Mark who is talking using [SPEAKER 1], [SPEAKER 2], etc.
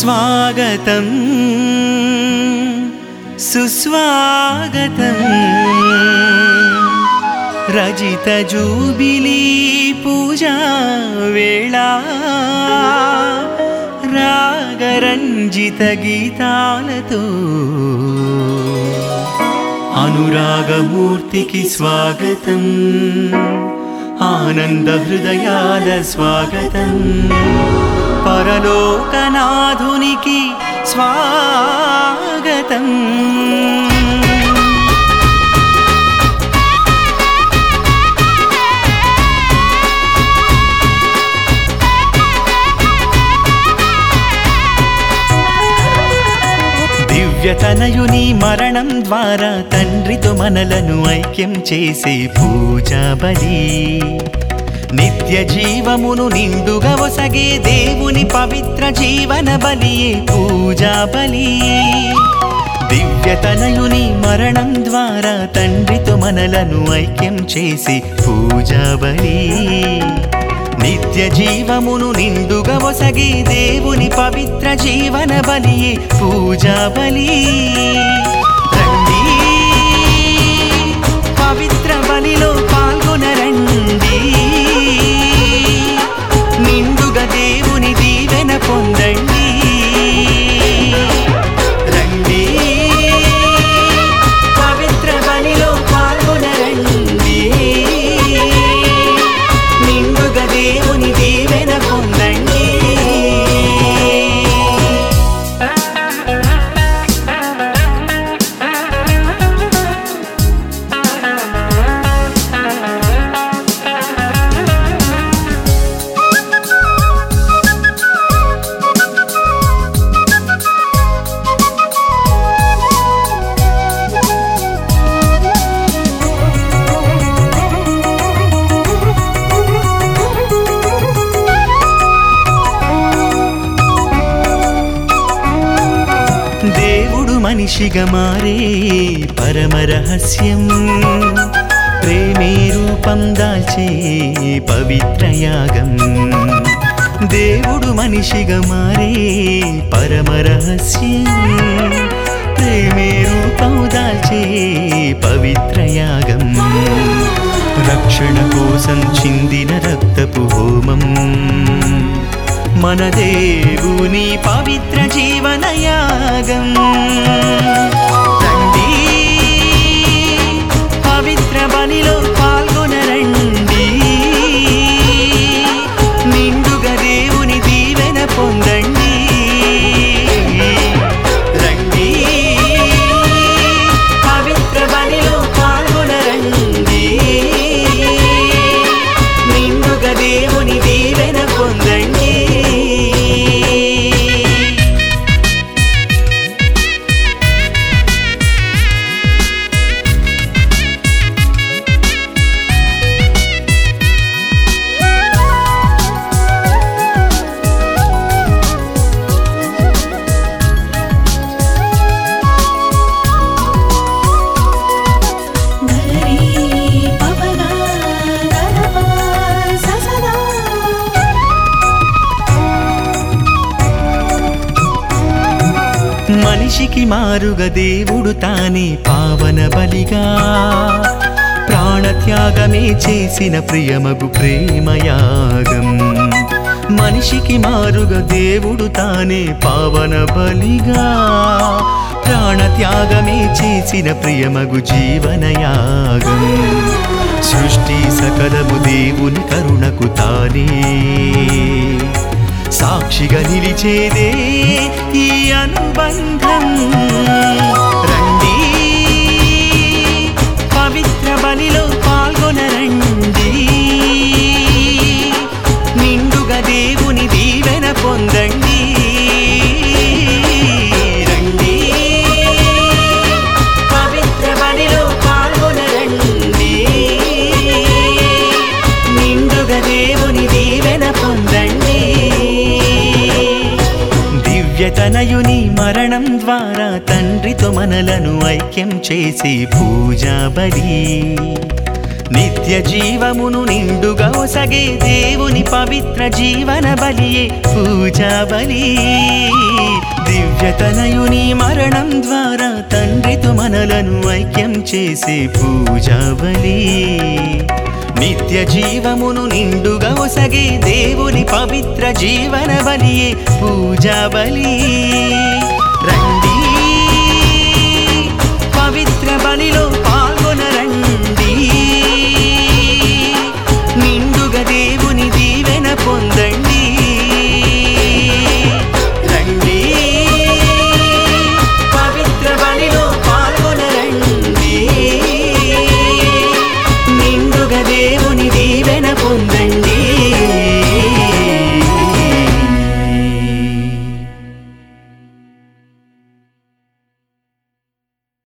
[SPEAKER 1] స్వాగతం సుస్వాగతం రజిత జూబిలీ పూజా వేళ రాగరంజిత గీతాలతో అనురాగమూర్తికి స్వాగతం ఆనంద హృదయాల స్వాగతం పరలోకనాథునికి స్వాగతం దివ్యతనయుని మరణం ద్వారా తండ్రితో మనలను ఐక్యం చేసే పూజా బలి నిత్య జీవమును నిండుగా ఒసగే దేవుని పవిత్ర జీవన బలియే పూజా బలి దివ్యతనయుని మరణం ద్వారా తండ్రితో మనలను ఐక్యం చేసి పూజా బలి నిత్య జీవమును నిండుగా ఒసగి దేవుని పవిత్ర జీవన బలి పూజా బలి రండి పవిత్ర బలిలో పాల్గొనరండి నిండుగా దేవుని దీవెన పొందండి రండి పవిత్ర బలిలో పాల్గొనరండి నిండుగా దేవుని దీవెన పొందండి దేవుడు మనిషిగా మారే పరమ రహస్యం ప్రేమే రూపం దాల్చే పవిత్ర యాగం దేవుడు మనిషిగా మారే పరమ రహస్యం ప్రేమే రూపం దాల్చే పవిత్ర యాగం రక్షణ కోసం చిందిన రక్తపు హోమం మన దేవుని పవిత్ర జీవన యాగం రండి పవిత్ర బలిలో పాల్గొనరండి నిండుగా దేవుని దీవెన పొందండి రండి పవిత్ర బలిలో పాల్గొనరండి నిండుగా దేవుని దీవెన పొందండి
[SPEAKER 2] గరి పవగా గరవ ససదా
[SPEAKER 1] మనిషికి మారుగా దేవుడు తానే పావన బలిగా ప్రాణత్యాగమే చేసిన ప్రియమగు ప్రేమయాగం మనిషికి మారుగా దేవుడు తానే పావన బలిగా ప్రాణత్యాగమే చేసిన ప్రియమగు జీవనయాగం సృష్టి సకలము దేవుని కరుణకు తానే సాక్షిగా నిలిచేదే ఈ అనుబంధం రండి పవిత్ర బలిలో పాల్గొనరండి నిండుగా దేవుని దీవెన పొందండి రండి పవిత్ర బలిలో పాల్గొనరండి నిండుగా దేవుని దీవెన పొందండి దివ్యతనయుని మరణం ద్వారా తండ్రితో మనలను ఐక్యం చేసి పూజా బలి నిత్య జీవమును నిండుగా ఒసగే దేవుని పవిత్ర జీవన బలియే పూజా బలి దివ్యతనయుని మరణం ద్వారా తండ్రితో మనలను ఐక్యం చేసే పూజా బలి నిత్య జీవమును నిండుగా ఒసగే దేవుని పవిత్ర జీవన బలియే పూజా బలి